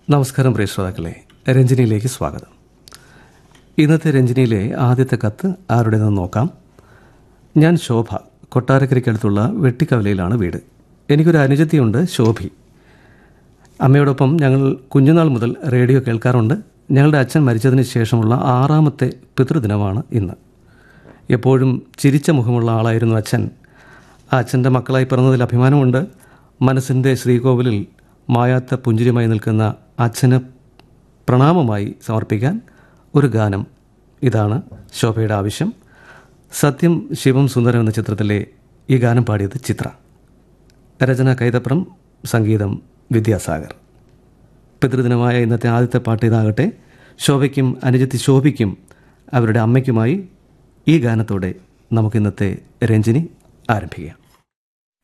നമസ്കാരം പ്രിയ ശ്രോതാക്കളെ രഞ്ജനിയിലേക്ക് സ്വാഗതം ഇന്നത്തെ രഞ്ജനിയിലെ ആദ്യത്തെ കത്ത് ആരുടേതെന്ന് നോക്കാം ഞാൻ ശോഭ കൊട്ടാരക്കരയ്ക്കടുത്തുള്ള വെട്ടിക്കവലയിലാണ് വീട് എനിക്കൊരു അനുജത്തിയുണ്ട് ശോഭി അമ്മയോടൊപ്പം ഞങ്ങൾ കുഞ്ഞുനാൾ മുതൽ റേഡിയോ കേൾക്കാറുണ്ട് ഞങ്ങളുടെ അച്ഛൻ മരിച്ചതിന് ശേഷമുള്ള ആറാമത്തെ പിതൃദിനമാണ് ഇന്ന് എപ്പോഴും ചിരിച്ച മുഖമുള്ള ആളായിരുന്നു അച്ഛൻ ആ അച്ഛൻ്റെ മക്കളായി പിറന്നതിൽ അഭിമാനമുണ്ട് മനസ്സിൻ്റെ ശ്രീകോവിലിൽ മായാത്ത പുഞ്ചിരിയുമായി നിൽക്കുന്ന അച്ഛന് പ്രണാമമായി സമർപ്പിക്കാൻ ഒരു ഗാനം ഇതാണ് ശോഭയുടെ ആവശ്യം സത്യം ശിവം സുന്ദരം എന്ന ചിത്രത്തിലെ ഈ ഗാനം പാടിയത് ചിത്ര രചന കൈതപ്രം സംഗീതം വിദ്യാസാഗർ പിതൃദിനമായ ഇന്നത്തെ ആദ്യത്തെ പാട്ട് ഇതാകട്ടെ ശോഭയ്ക്കും അനുജത്തി ശോഭിക്കും അവരുടെ അമ്മയ്ക്കുമായി ഈ ഗാനത്തോടെ നമുക്കിന്നത്തെ രഞ്ജിനി ആരംഭിക്കാം